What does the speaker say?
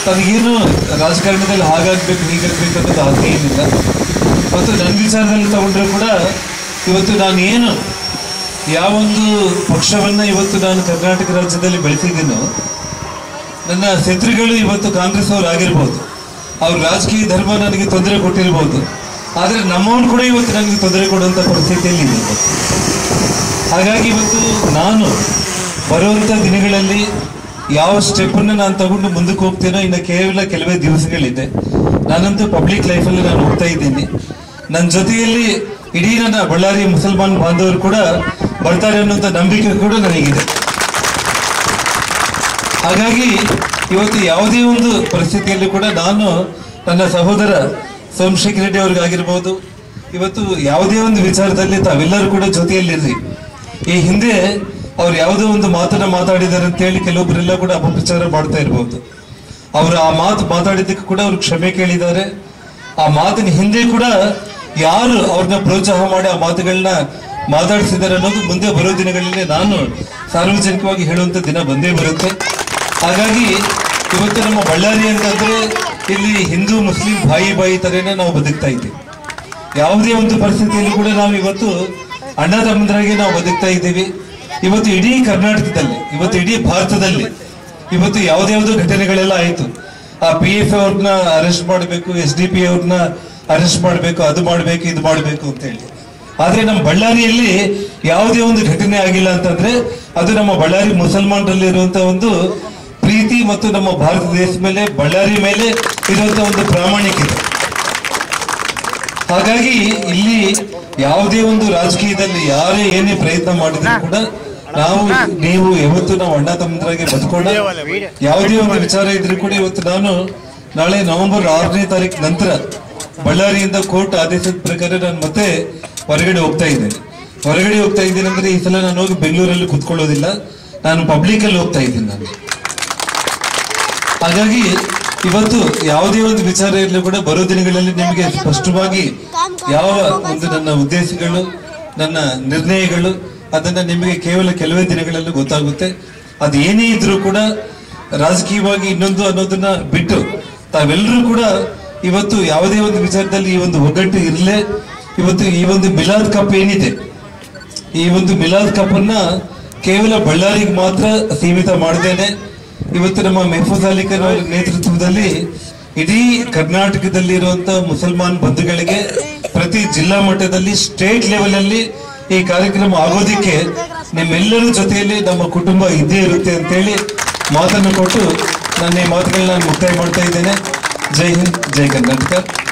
ತನಗೇನು ರಾಜಕಾರಣದಲ್ಲಿ ಹಾಗಾಗ್ಬೇಕು ಹೀಗಾಗ್ಬೇಕು ಅನ್ನೋದು ಆಸೆ ಏನಿಲ್ಲ ಮತ್ತು ನನ್ನ ವಿಚಾರದಲ್ಲಿ ತಗೊಂಡ್ರೆ ಕೂಡ ಇವತ್ತು ನಾನು ಏನು ಯಾವೊಂದು ಪಕ್ಷವನ್ನ ಇವತ್ತು ನಾನು ಕರ್ನಾಟಕ ರಾಜ್ಯದಲ್ಲಿ ಬೆಳೆಸಿದ್ದೀನೋ ನನ್ನ ಶತ್ರುಗಳು ಇವತ್ತು ಕಾಂಗ್ರೆಸ್ ಅವರು ಆಗಿರ್ಬೋದು ಅವ್ರ ರಾಜಕೀಯ ಧರ್ಮ ನನಗೆ ತೊಂದರೆ ಕೊಟ್ಟಿರ್ಬೋದು ಆದರೆ ನಮ್ಮವನು ಕೂಡ ಇವತ್ತು ನನಗೆ ತೊಂದರೆ ಕೊಡುವಂಥ ಪರಿಸ್ಥಿತಿಯಲ್ಲಿ ಇದೆ ಇವತ್ತು. ಹಾಗಾಗಿ ಇವತ್ತು ನಾನು ಬರುವಂಥ ದಿನಗಳಲ್ಲಿ ಯಾವ ಸ್ಟೆಪ್ಪನ್ನು ನಾನು ತಗೊಂಡು ಮುಂದಕ್ಕೆ ಹೋಗ್ತೇನೋ ಇನ್ನು ಕೇವಲ ಕೆಲವೇ ದಿವಸಗಳಿದೆ ನಾನಂತೂ ಪಬ್ಲಿಕ್ ಲೈಫಲ್ಲಿ ನಾನು ಹೋಗ್ತಾ ಇದ್ದೀನಿ ನನ್ನ ಜೊತೆಯಲ್ಲಿ ಇಡೀ ನನ್ನ ಬಳ್ಳಾರಿ ಮುಸಲ್ಮಾನ್ ಬಾಂಧವರು ಕೂಡ ಬರ್ತಾರೆ ಅನ್ನೋಂಥ ನಂಬಿಕೆ ಕೂಡ ನನಗಿದೆ ಹಾಗಾಗಿ ಇವತ್ತು ಯಾವುದೇ ಒಂದು ಪರಿಸ್ಥಿತಿಯಲ್ಲಿ ಕೂಡ ನಾನು ನನ್ನ ಸಹೋದರ ಸೋಮಶೇಖರ್ ರೆಡ್ಡಿ ಅವ್ರಿಗಾಗಿರ್ಬೋದು ಇವತ್ತು ಯಾವುದೇ ಒಂದು ವಿಚಾರದಲ್ಲಿ ತಾವೆಲ್ಲರೂ ಕೂಡ ಜೊತೆಯಲ್ಲಿರ್ರಿ ಈ ಹಿಂದೆ ಅವ್ರು ಯಾವುದೋ ಒಂದು ಮಾತನ್ನ ಮಾತಾಡಿದ್ದಾರೆ ಅಂತೇಳಿ ಕೆಲವೊಬ್ಬರೆಲ್ಲ ಕೂಡ ಅಪಪ್ರಚಾರ ಮಾಡ್ತಾ ಇರ್ಬೋದು ಅವರು ಆ ಮಾತು ಮಾತಾಡಿದ್ದಕ್ಕೆ ಕೂಡ ಅವ್ರು ಕ್ಷಮೆ ಕೇಳಿದ್ದಾರೆ ಆ ಮಾತಿನ ಹಿಂದೆ ಕೂಡ ಯಾರು ಅವ್ರನ್ನ ಪ್ರೋತ್ಸಾಹ ಮಾಡಿ ಆ ಮಾತುಗಳನ್ನ ಮಾತಾಡಿಸಿದ್ದಾರೆ ಅನ್ನೋದು ಮುಂದೆ ಬರೋ ದಿನಗಳಲ್ಲಿ ನಾನು ಸಾರ್ವಜನಿಕವಾಗಿ ಹೇಳುವಂತ ದಿನ ಬಂದೇ ಬರುತ್ತೆ ಹಾಗಾಗಿ ಇವತ್ತು ನಮ್ಮ ಬಳ್ಳಾರಿ ಅಂತಂದ್ರೆ ಇಲ್ಲಿ ಹಿಂದೂ ಮುಸ್ಲಿಂ ಬಾಯಿ ಬಾಯಿ ತರೇನೆ ನಾವು ಬದುಕ್ತಾ ಇದ್ದೀವಿ ಯಾವುದೇ ಒಂದು ಪರಿಸ್ಥಿತಿಯಲ್ಲಿ ಕೂಡ ನಾವು ಇವತ್ತು ಅಣ್ಣ ತಮ್ಮಂದರಾಗಿ ನಾವು ಬದುಕ್ತಾ ಇದ್ದೀವಿ ಇವತ್ತು ಇಡೀ ಕರ್ನಾಟಕದಲ್ಲಿ ಇವತ್ತು ಇಡೀ ಭಾರತದಲ್ಲಿ ಇವತ್ತು ಯಾವ್ದ್ಯಾವ್ದು ಘಟನೆಗಳೆಲ್ಲ ಆಯ್ತು ಆ ಪಿ ಎಫ್ ಅವ್ರನ್ನ ಅರೆಸ್ಟ್ ಮಾಡಬೇಕು ಎಸ್ ಡಿ ಪಿ ಅವ್ರನ್ನ ಅರೆಸ್ಟ್ ಮಾಡಬೇಕು ಅದು ಮಾಡಬೇಕು ಇದು ಮಾಡಬೇಕು ಅಂತ ಹೇಳಿ ಆದ್ರೆ ನಮ್ಮ ಬಳ್ಳಾರಿಯಲ್ಲಿ ಯಾವುದೇ ಒಂದು ಘಟನೆ ಆಗಿಲ್ಲ ಅಂತಂದ್ರೆ ಅದು ನಮ್ಮ ಬಳ್ಳಾರಿ ಮುಸಲ್ಮಾನರಲ್ಲಿ ಇರುವಂತ ಒಂದು ಪ್ರೀತಿ ಮತ್ತು ನಮ್ಮ ಭಾರತ ದೇಶದ ಮೇಲೆ ಬಳ್ಳಾರಿ ಮೇಲೆ ಇರುವಂತ ಒಂದು ಪ್ರಾಮಾಣಿಕತೆ ಹಾಗಾಗಿ ಇಲ್ಲಿ ಯಾವುದೇ ಒಂದು ರಾಜಕೀಯದಲ್ಲಿ ಯಾರೇ ಏನೇ ಪ್ರಯತ್ನ ಮಾಡಿದ್ರು ಕೂಡ ನಾವು ನೀವು ಯಾವತ್ತು ನಾವು ಅಣ್ಣ ತಮ್ಮಂದ್ರಾಗೆ ಬದುಕೋಣ ಯಾವುದೇ ಒಂದು ವಿಚಾರ ಇದ್ರೂ ಕೂಡ ಇವತ್ತು ನಾನು ನಾಳೆ ನವೆಂಬರ್ ಆರನೇ ತಾರೀಕು ನಂತರ ಬಳ್ಳಾರಿಯಿಂದ ಕೋರ್ಟ್ ಆದೇಶದ ಪ್ರಕಾರ ನಾನು ಮತ್ತೆ ಹೊರಗಡೆ ಹೋಗ್ತಾ ಇದ್ದೇನೆ ಹೊರಗಡೆ ಹೋಗ್ತಾ ಇದ್ದೀನಿ ಅಂದ್ರೆ ಈ ಸಲ ನಾನು ಹೋಗಿ ಬೆಂಗಳೂರಲ್ಲಿ ಕುತ್ಕೊಳ್ಳೋದಿಲ್ಲ ನಾನು ಪಬ್ಲಿಕ್ ಅಲ್ಲಿ ಹೋಗ್ತಾ ಇದ್ದೀನಿ ನಾನು ಹಾಗಾಗಿ ಇವತ್ತು ಯಾವುದೇ ಒಂದು ವಿಚಾರ ಇರಲಿ ಕೂಡ ಬರೋ ದಿನಗಳಲ್ಲಿ ನಿಮಗೆ ಸ್ಪಷ್ಟವಾಗಿ ಯಾವ ಒಂದು ನನ್ನ ಉದ್ದೇಶಗಳು ನನ್ನ ನಿರ್ಣಯಗಳು ಅದನ್ನ ನಿಮಗೆ ಕೇವಲ ಕೆಲವೇ ದಿನಗಳಲ್ಲಿ ಗೊತ್ತಾಗುತ್ತೆ ಅದು ಏನೇ ಇದ್ರೂ ಕೂಡ ರಾಜಕೀಯವಾಗಿ ಇನ್ನೊಂದು ಅನ್ನೋದನ್ನ ಬಿಟ್ಟು ತಾವೆಲ್ಲರೂ ಕೂಡ ಇವತ್ತು ಯಾವುದೇ ಒಂದು ವಿಚಾರದಲ್ಲಿ ಈ ಒಂದು ಒಗ್ಗಟ್ಟು ಇರಲೇ ಇವತ್ತು ಈ ಒಂದು ಮಿಲಾದ್ ಕಪ್ ಏನಿದೆ ಈ ಒಂದು ಮಿಲಾದ್ ಕಪ್ ಅನ್ನ ಕೇವಲ ಬಳ್ಳಾರಿಗೆ ಮಾತ್ರ ಸೀಮಿತ ಮಾಡದೇನೆ ಇವತ್ತು ನಮ್ಮ ಮೆಹಫೂಜ್ ಅಲಿ ಖಾನ್ ಅವರ ನೇತೃತ್ವದಲ್ಲಿ ಇಡೀ ಕರ್ನಾಟಕದಲ್ಲಿ ಇರುವಂತ ಮುಸಲ್ಮಾನ್ ಬಂಧುಗಳಿಗೆ ಪ್ರತಿ ಜಿಲ್ಲಾ ಮಟ್ಟದಲ್ಲಿ ಸ್ಟೇಟ್ ಲೆವೆಲ್ ಅಲ್ಲಿ ಈ ಕಾರ್ಯಕ್ರಮ ಆಗೋದಿಕ್ಕೆ ನಿಮ್ಮೆಲ್ಲರ ಜೊತೆಯಲ್ಲಿ ನಮ್ಮ ಕುಟುಂಬ ಇದ್ದೇ ಇರುತ್ತೆ ಅಂತೇಳಿ ಮಾತನ್ನು ಕೊಟ್ಟು ನನ್ನ ಈ ಮಾತುಗಳನ್ನ ಮುಕ್ತಾಯ ಮಾಡ್ತಾ ಇದ್ದೇನೆ ಜೈ ಹಿಂದ್ ಜೈ ಕರ್ನಾಟಕ